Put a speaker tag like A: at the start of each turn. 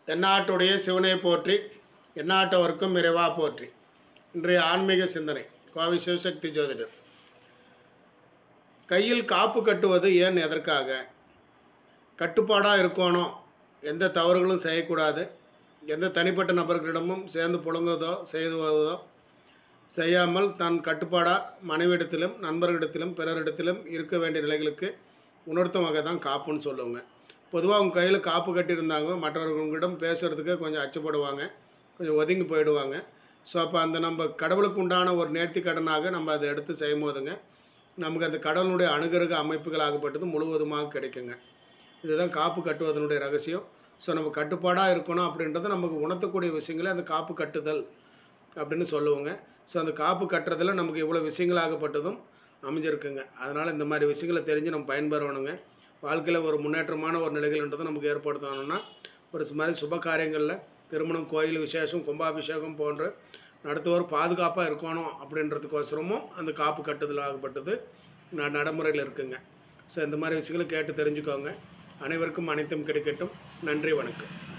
A: தென்னாட்டுடைய சிவனை போற்றி எந்நாட்டவர்க்கும் இறைவா போற்றி இன்றைய ஆன்மீக சிந்தனை கோவை சிவசக்தி ஜோதிடர் கையில் காப்பு கட்டுவது ஏன் எதற்காக கட்டுப்பாடாக இருக்கணும் எந்த தவறுகளும் செய்யக்கூடாது எந்த தனிப்பட்ட நபர்களிடமும் சேர்ந்து புழங்குவதோ செய்துவதோ செய்யாமல் தான் கட்டுப்பாடாக மனைவியிடத்திலும் நண்பர்களிடத்திலும் பிறரிடத்திலும் இருக்க வேண்டிய நிலைகளுக்கு உணர்த்தும் வகை தான் காப்புன்னு சொல்லுவாங்க பொதுவாக அவங்க கையில் காப்பு கட்டியிருந்தாங்க மற்றவர்களிடம் பேசுகிறதுக்கு கொஞ்சம் அச்சப்படுவாங்க கொஞ்சம் ஒதுங்கி போயிடுவாங்க ஸோ அப்போ அந்த நம்ம கடவுளுக்கு உண்டான ஒரு நேர்த்தி கடனாக நம்ம அதை எடுத்து செய்யும் போதுங்க நமக்கு அந்த கடவுளுடைய அனுகிரக அமைப்புகள் ஆகப்பட்டது முழுவதுமாக கிடைக்குங்க இதுதான் காப்பு கட்டுவதனுடைய ரகசியம் ஸோ நம்ம கட்டுப்பாடாக இருக்கணும் அப்படின்றது நமக்கு உணர்த்தக்கூடிய விஷயங்களே அந்த காப்பு கட்டுதல் அப்படின்னு சொல்லுவோங்க ஸோ அந்த காப்பு கட்டுறதுல நமக்கு இவ்வளோ விஷயங்களாகப்பட்டதும் அமைஞ்சிருக்குங்க அதனால் இந்த மாதிரி விஷயங்களை தெரிஞ்சு நம்ம பயன்பெறணுங்க வாழ்க்கையில் ஒரு முன்னேற்றமான ஒரு நிலைகள்ன்றது நமக்கு ஏற்படுத்தணும்னா ஒரு மாதிரி சுப காரியங்களில் திருமணம் கோயில் விசேஷம் கும்பாபிஷேகம் போன்ற நடத்துவோர் பாதுகாப்பாக இருக்கணும் அப்படின்றதுக்கோசரமும் அந்த காப்பு கட்டுதல் ஆகப்பட்டது ந நடைமுறையில் இருக்குங்க ஸோ இந்த மாதிரி விஷயங்களை கேட்டு தெரிஞ்சுக்கோங்க அனைவருக்கும் அனைத்தும் கிடைக்கட்டும் நன்றி வணக்கம்